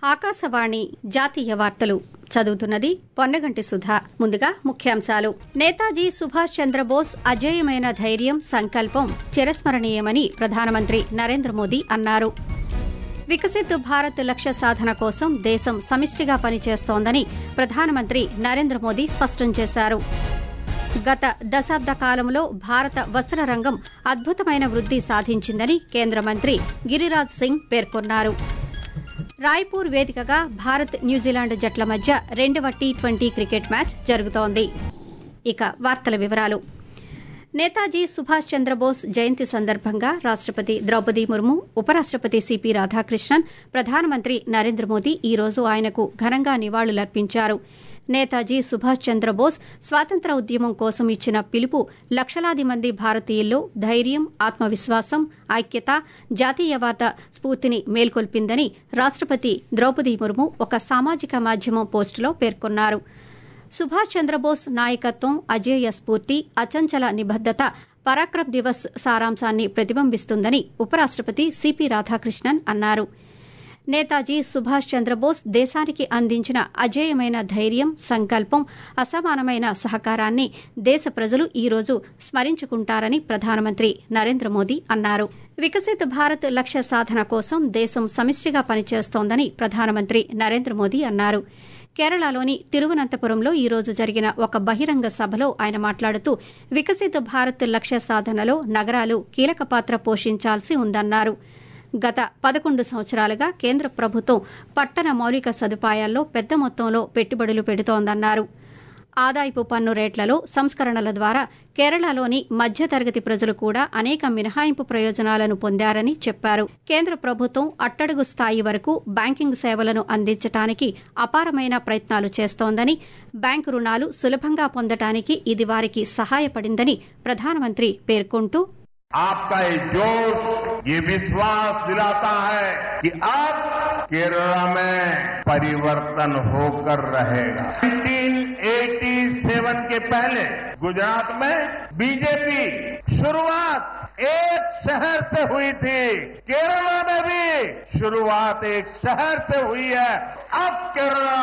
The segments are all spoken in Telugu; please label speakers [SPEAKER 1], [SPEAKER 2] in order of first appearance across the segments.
[SPEAKER 1] ఆకాశవాణి జాతీయ వార్తలు చదువుతున్నది పొన్నగంటి సుధా ముందుగా ముఖ్యాంశాలు నేతాజీ సుభాష్ చంద్రబోస్ అజేయమైన ధైర్యం సంకల్పం చిరస్మరణీయమని ప్రధానమంత్రి నరేంద్ర మోదీ అన్నారు వికసిత్ భారత్ లక్ష్య సాధన కోసం దేశం సమిష్టిగా పనిచేస్తోందని ప్రధానమంత్రి నరేంద్ర మోదీ స్పష్టం చేశారు గత దశాబ్ద కాలంలో భారత వస్త్ర రంగం అద్భుతమైన వృద్ది సాధించిందని కేంద్ర మంత్రి గిరిరాజ్ సింగ్ పేర్కొన్నారు రాయ్పూర్ వేదికగా భారత్ న్యూజిలాండ్ జట్ల మధ్య రెండవ టీ ట్వంటీ క్రికెట్ మ్యాచ్ జరుగుతోంది ఇక వార్తల వివరాలు నేతాజీ సుభాష్ చంద్రబోస్ జయంతి సందర్భంగా రాష్టపతి ద్రౌపది ముర్ము ఉపరాష్టపతి సిపి రాధాకృష్ణన్ ప్రధానమంత్రి నరేంద్ర మోదీ ఈ రోజు ఆయనకు ఘనంగా నివాళులర్పించారు నేతాజీ సుభాష్ చంద్రబోస్ స్వాతంత్ర ఉద్యమం కోసం ఇచ్చిన పిలుపు లక్షలాది మంది భారతీయుల్లో ధైర్యం ఆత్మవిశ్వాసం ఐక్యత జాతీయవాద స్ఫూర్తిని మేల్కొల్పిందని రాష్టపతి ద్రౌపది ముర్ము ఒక సామాజిక మాధ్యమం పోస్టులో పేర్కొన్నారు సుభాష్ చంద్రబోస్ నాయకత్వం అజేయ స్ఫూర్తి అచంచల నిబద్దత పరాక్రమ్ దివస్ సారాంశాన్ని ప్రతిబింబిస్తుందని ఉపరాష్టపతి సిపి రాధాకృష్ణన్ అన్నారు నేతాజీ సుభాష్ చంద్రబోస్ దేశానికి అందించిన అజేయమైన ధైర్యం సంకల్పం అసమానమైన సహకారాన్ని దేశ ప్రజలు ఈ రోజు స్మరించుకుంటారని ప్రధానమంత్రి నరేంద్ర మోదీ అన్నారు వికసిత్ భారత్ లక్ష్య సాధన కోసం దేశం సమిష్టిగా పనిచేస్తోందని ప్రధానమంత్రి నరేంద్ర మోదీ అన్నారు కేరళలోని తిరువనంతపురంలో ఈ రోజు జరిగిన ఒక బహిరంగ సభలో ఆయన మాట్లాడుతూ వికసిత్ భారత్ లక్ష్య సాధనలో నగరాలు కీలక పాత్ర పోషించాల్సి ఉందన్నారు గత పదకొండు సంవత్సరాలుగా కేంద్ర ప్రభుత్వం పట్టణ మౌలిక సదుపాయాల్లో పెద్ద మొత్తంలో పెట్టుబడులు పెడుతోందన్నారు ఆదాయపు పన్ను రేట్లలో సంస్కరణల ద్వారా కేరళలోని మధ్యతరగతి ప్రజలు కూడా అనేక మినహాయింపు ప్రయోజనాలను పొందారని చెప్పారు కేంద్ర ప్రభుత్వం అట్టడుగు స్థాయి వరకు బ్యాంకింగ్ సేవలను అందించడానికి అపారమైన ప్రయత్నాలు చేస్తోందని బ్యాంకు రుణాలు సులభంగా పొందటానికి ఇది వారికి సహాయపడిందని ప్రధానమంత్రి పేర్కొంటూ
[SPEAKER 2] आपका ये जोश ये विश्वास दिलाता है कि अब केरला में परिवर्तन होकर रहेगा 1987 के पहले गुजरात में बीजेपी शुरुआत एक शहर से हुई थी केरला में भी शुरुआत एक शहर से हुई है अब केरला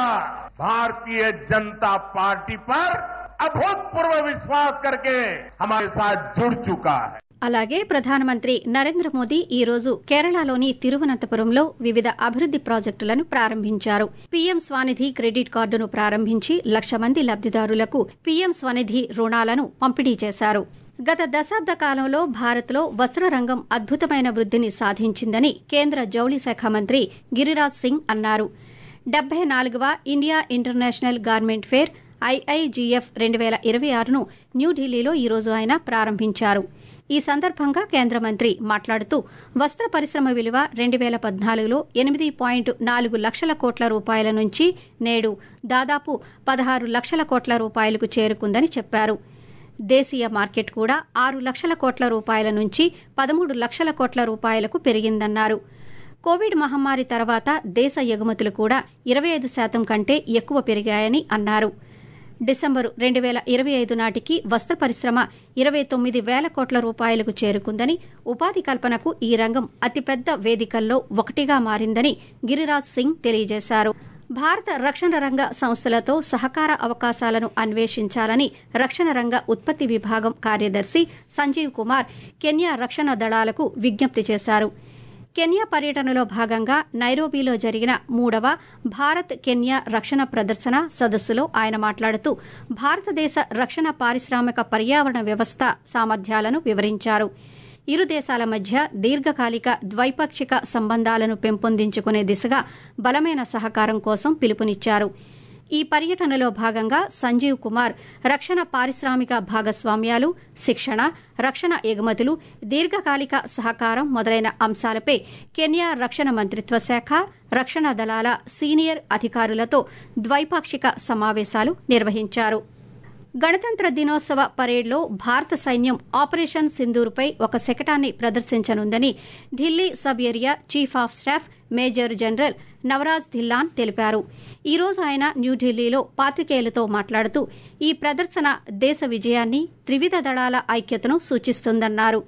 [SPEAKER 2] भारतीय जनता पार्टी पर अभूतपूर्व विश्वास करके हमारे साथ जुड़ चुका है
[SPEAKER 1] అలాగే ప్రధానమంత్రి నరేంద్ర మోదీ ఈ రోజు కేరళలోని తిరువనంతపురంలో వివిధ అభివృద్ది ప్రాజెక్టులను ప్రారంభించారు పీఎం స్వానిధి క్రెడిట్ కార్డును ప్రారంభించి లక్ష మంది లబ్దిదారులకు పీఎం స్వనిధి రుణాలను పంపిణీ చేశారు గత దశాబ్ద కాలంలో భారత్లో వస్త్ర రంగం అద్భుతమైన వృద్దిని సాధించిందని కేంద్ర జౌళి శాఖ మంత్రి గిరిరాజ్ సింగ్ అన్నారు డెబ్బై నాలుగవ India International garment fair IIGF రెండు వేల ఇరవై ఆరును న్యూఢిల్లీలో ఈ రోజు ఆయన ప్రారంభించారు ఈ సందర్భంగా కేంద్ర మంత్రి మాట్లాడుతూ వస్త్ర పరిశ్రమ విలువ రెండు వేల పద్నాలుగులో ఎనిమిది పాయింట్ నాలుగు లక్షల కోట్ల రూపాయల నుంచి నేడు దాదాపు పదహారు లక్షల కోట్ల రూపాయలకు చేరుకుందని చెప్పారు దేశీయ మార్కెట్ కూడా ఆరు లక్షల కోట్ల రూపాయల నుంచి పదమూడు లక్షల కోట్ల రూపాయలకు పెరిగిందన్నారు కోవిడ్ మహమ్మారి తర్వాత దేశ ఎగుమతులు కూడా ఇరవై ఐదు శాతం కంటే ఎక్కువ పెరిగాయని అన్నారు డిసెంబరు రెండు వేల ఇరవై ఐదు నాటికి వస్త్ర పరిశ్రమ ఇరవై తొమ్మిది వేల కోట్ల రూపాయలకు చేరుకుందని ఉపాధి కల్పనకు ఈ రంగం అతిపెద్ద వేదికల్లో ఒకటిగా మారిందని గిరిరాజ్ సింగ్ తెలియజేశారు భారత రక్షణ రంగ సంస్థలతో సహకార అవకాశాలను అన్వేషించాలని రక్షణ రంగ ఉత్పత్తి విభాగం కార్యదర్శి సంజీవ్ కుమార్ కెన్యా రక్షణ దళాలకు విజ్ఞప్తి చేశారు కెన్యా పర్యటనలో భాగంగా నైరోబీలో జరిగిన మూడవ భారత్ కెన్యా రక్షణ ప్రదర్శన సదస్సులో ఆయన మాట్లాడుతూ భారతదేశ రక్షణ పారిశ్రామిక పర్యావరణ వ్యవస్థ సామర్థ్యాలను వివరించారు ఇరు దేశాల మధ్య దీర్ఘకాలిక ద్వైపాక్షిక సంబంధాలను పెంపొందించుకునే దిశగా బలమైన సహకారం కోసం పిలుపునిచ్చారు ఈ పర్యటనలో భాగంగా సంజీవ్ కుమార్ రక్షణ పారిశ్రామిక భాగస్వామ్యాలు శిక్షణ రక్షణ ఎగుమతులు దీర్ఘకాలిక సహకారం మొదలైన అంశాలపై కెన్యా రక్షణ మంత్రిత్వ శాఖ రక్షణ దళాల సీనియర్ అధికారులతో ద్వైపాక్షిక సమావేశాలు నిర్వహించారు గణతంత్ర దినోత్సవ పరేడ్లో భారత సైన్యం ఆపరేషన్ సింధూర్పై ఒక శకటాన్ని ప్రదర్శించనుందని Delhi sub area chief of staff major general Navraj Dhillon తెలిపారు ఈ రోజు ఆయన న్యూఢిల్లీలో పాతికేయులతో మాట్లాడుతూ ఈ ప్రదర్శన దేశ విజయాన్ని త్రివిధ దళాల ఐక్యతను సూచిస్తుందన్నారు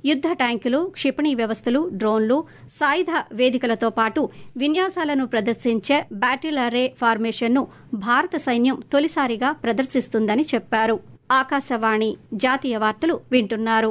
[SPEAKER 1] యుద్ద ట్యాంకులు క్షిపణి వ్యవస్థలు డ్రోన్లు సాయుధ వేదికలతో పాటు విన్యాసాలను ప్రదర్శించే బ్యాటిల్ అరే ఫార్మేషన్ను భారత సైన్యం తొలిసారిగా ప్రదర్శిస్తుందని చెప్పారు ఆకాశవాణి జాతీయ వార్తలు వింటున్నారు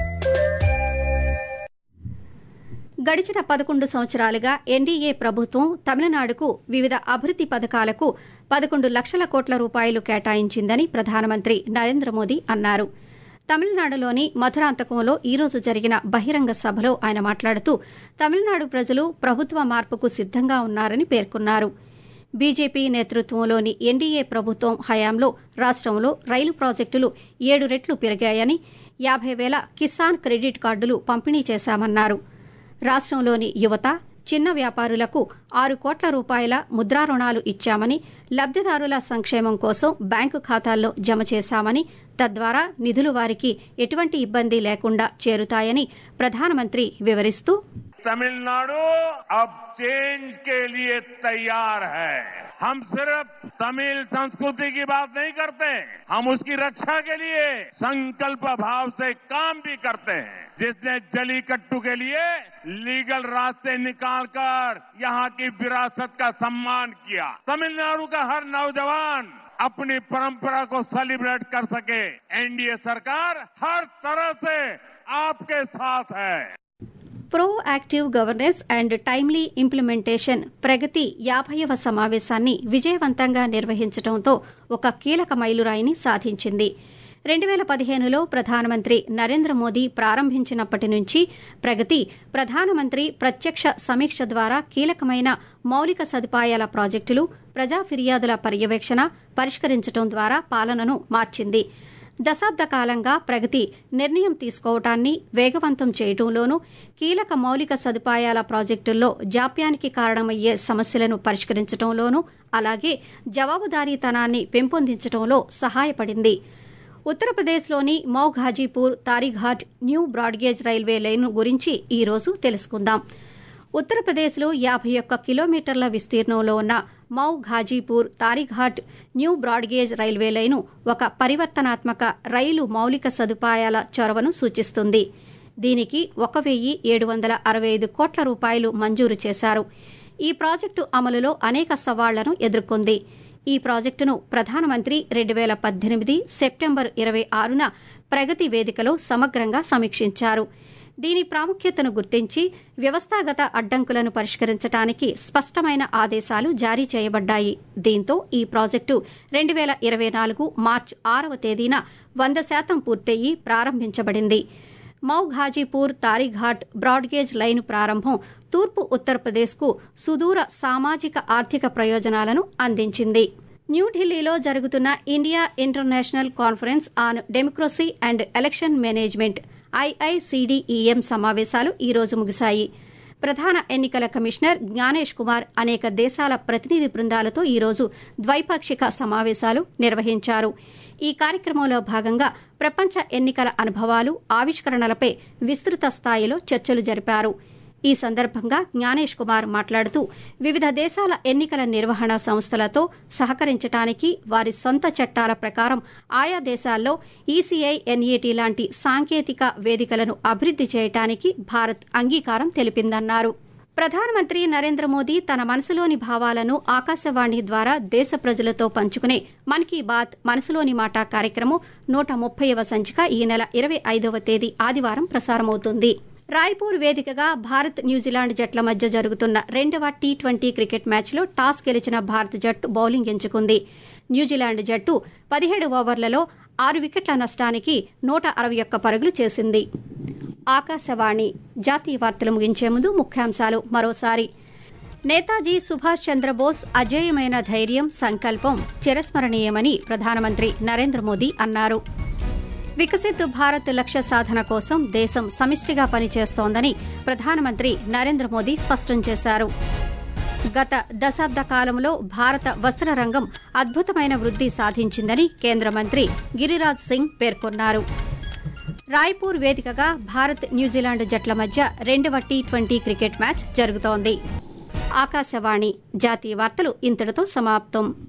[SPEAKER 1] గడిచిన పదకొండు సంవత్సరాలుగా ఎన్డీఏ ప్రభుత్వం తమిళనాడుకు వివిధ అభివృద్ది పథకాలకు పదకొండు లక్షల కోట్ల రూపాయలు కేటాయించిందని ప్రధానమంత్రి నరేంద్ర మోదీ అన్నారు తమిళనాడులోని మధురాంతకంలో ఈరోజు జరిగిన బహిరంగ సభలో ఆయన మాట్లాడుతూ తమిళనాడు ప్రజలు ప్రభుత్వ మార్పుకు సిద్దంగా ఉన్నారని పేర్కొన్నారు బీజేపీ నేతృత్వంలోని ఎన్డీఏ ప్రభుత్వం హయాంలో రాష్టంలో రైలు ప్రాజెక్టులు ఏడు రెట్లు పెరిగాయని యాభై వేల కిసాన్ క్రెడిట్ కార్డులు పంపిణీ చేశామన్నారు రాష్టంలోని యువత చిన్న వ్యాపారులకు ఆరు కోట్ల రూపాయల ముద్రా రుణాలు ఇచ్చామని లబ్దిదారుల సంక్షేమం కోసం బ్యాంకు ఖాతాల్లో జమ చేశామని తద్వారా నిధులు వారికి ఎటువంటి ఇబ్బంది లేకుండా చేరుతాయని ప్రధానమంత్రి వివరిస్తూ
[SPEAKER 2] तमिलनाडु अब चेंज के लिए तैयार है हम सिर्फ तमिल संस्कृति की बात नहीं करते हम उसकी रक्षा के लिए संकल्प भाव से काम भी करते हैं जिसने जलीकट्टू के लिए लीगल रास्ते निकालकर यहाँ की विरासत का सम्मान किया तमिलनाडु का हर नौजवान अपनी परंपरा को सेलिब्रेट कर सके एनडीए सरकार हर तरह से आपके साथ है
[SPEAKER 1] proactive governance and timely implementation Pragati యాభైవ సమావేశాన్ని విజయవంతంగా నిర్వహించడంతో ఒక కీలక మైలురాయిని సాధించింది రెండు వేల పదిహేనులో ప్రధానమంత్రి నరేంద్ర మోదీ ప్రారంభించినప్పటి నుంచి ప్రగతి ప్రధానమంత్రి ప్రత్యక్ష సమీక్ష ద్వారా కీలకమైన మౌలిక సదుపాయాల ప్రాజెక్టులు ప్రజా ఫిర్యాదుల పర్యవేక్షణ పరిష్కరించడం ద్వారా పాలనను మార్చింది దశాబ్ద కాలంగా ప్రగతి నిర్ణయం తీసుకోవటాన్ని వేగవంతం చేయటంలోనూ కీలక మౌలిక సదుపాయాల ప్రాజెక్టుల్లో జాప్యానికి కారణమయ్యే సమస్యలను పరిష్కరించడంలోనూ అలాగే జవాబుదారీతనాన్ని పెంపొందించడంలో సహాయపడింది ఉత్తరప్రదేశ్లోని Mau Ghazipur Tarighat new broad gauge railway line గురించి ఈ రోజు తెలుసుకుందాం ఉత్తరప్రదేశ్లో యాభై ఒక్క కిలోమీటర్ల విస్తీర్ణంలో ఉన్న Mau Ghazipur Tarighat new broad gauge railway line ఒక పరివర్తనాత్మక రైలు మౌలిక సదుపాయాల చొరవను సూచిస్తుంది దీనికి ఒక వెయ్యి ఏడు వందల అరవై ఐదు కోట్ల రూపాయలు మంజూరు చేశారు ఈ ప్రాజెక్టు అమలులో అనేక సవాళ్లను ఎదుర్కొంది ఈ ప్రాజెక్టును ప్రధానమంత్రి రెండు వేల పద్దెనిమిది సెప్టెంబర్ ఇరవై ఆరున ప్రగతి వేదికలో సమగ్రంగా సమీక్షించారు దీని ప్రాముఖ్యతను గుర్తించి వ్యవస్థాగత అడ్డంకులను పరిష్కరించడానికి స్పష్టమైన ఆదేశాలు జారీ చేయబడ్డాయి దీంతో ఈ ప్రాజెక్టు రెండు వేల ఇరవై నాలుగు మార్చి ఆరవ తేదీన వంద శాతం పూర్తయి ప్రారంభించబడింది మౌ ఘాజీపూర్ తారీఘాట్ బ్రాడ్గేజ్ లైను ప్రారంభం తూర్పు ఉత్తరప్రదేశ్కు సుదూర సామాజిక ఆర్థిక ప్రయోజనాలను అందించింది న్యూఢిల్లీలో జరుగుతున్న India International conference on democracy and election management IICDEM సమావేశాలు ఈ రోజు ముగిశాయి ప్రధాన ఎన్నికల కమిషనర్ జ్ఞానేష్ కుమార్ అనేక దేశాల ప్రతినిధి బృందాలతో ఈరోజు ద్వైపాక్షిక సమావేశాలు నిర్వహించారు ఈ కార్యక్రమంలో భాగంగా ప్రపంచ ఎన్నికల అనుభవాలు ఆవిష్కరణలపై విస్తృత స్థాయిలో చర్చలు జరిపారు ఈ సందర్భంగా జ్ఞానేష్ కుమార్ మాట్లాడుతూ వివిధ దేశాల ఎన్నికల నిర్వహణ సంస్థలతో సహకరించడానికి వారి సొంత చట్టాల ప్రకారం ఆయా దేశాల్లో ఈసీఐ ఎన్ఈటీ లాంటి సాంకేతిక వేదికలను అభివృద్ది చేయడానికి భారత్ అంగీకారం తెలిపిందన్నారు ప్రధానమంత్రి నరేంద్ర మోదీ తన మనసులోని భావాలను ఆకాశవాణి ద్వారా దేశ ప్రజలతో పంచుకునే మన్ కీ బాత్ మనసులోని మాట కార్యక్రమం నూట ముప్పైవ సంచిక ఈ నెల ఇరవై ఐదవ తేదీ ఆదివారం ప్రసారమవుతుంది రాయ్పూర్ వేదికగా భారత్ న్యూజిలాండ్ జట్ల మధ్య జరుగుతున్న రెండవ టీ ట్వంటీ క్రికెట్ మ్యాచ్లో టాస్ గెలిచిన భారత జట్టు బౌలింగ్ ఎంచుకుంది న్యూజిలాండ్ జట్టు పదిహేడు ఓవర్లలో ఆరు వికెట్ల నష్టానికి నూట అరవై ఒక్క పరుగులు చేసింది ఆకాశవాణి జాతీయ వార్తలు ముగించే ముందు ముఖ్యాంశాలు మరోసారి నేతాజీ సుభాష్ చంద్రబోస్ అజేయమైన ధైర్యం సంకల్పం చిరస్మరణీయమని ప్రధానమంత్రి నరేంద్ర మోదీ అన్నారు వికసిత్ భారత్ లక్ష్య సాధన కోసం దేశం సమిష్టిగా పనిచేస్తోందని ప్రధానమంత్రి నరేంద్ర మోదీ స్పష్టం చేశారు గత దశాబ్ద కాలంలో భారత వస్త్ర రంగం అద్భుతమైన వృద్ది సాధించిందని కేంద్ర మంత్రి గిరిరాజ్ సింగ్ పేర్కొన్నారు రాయ్పూర్ వేదికగా భారత్ న్యూజిలాండ్ జట్ల మధ్య రెండవ టీ ట్వంటీ క్రికెట్ మ్యాచ్ జరుగుతోంది ఆకాశవాణి జాతీయ వార్తలు ఇంతటితో సమాప్తం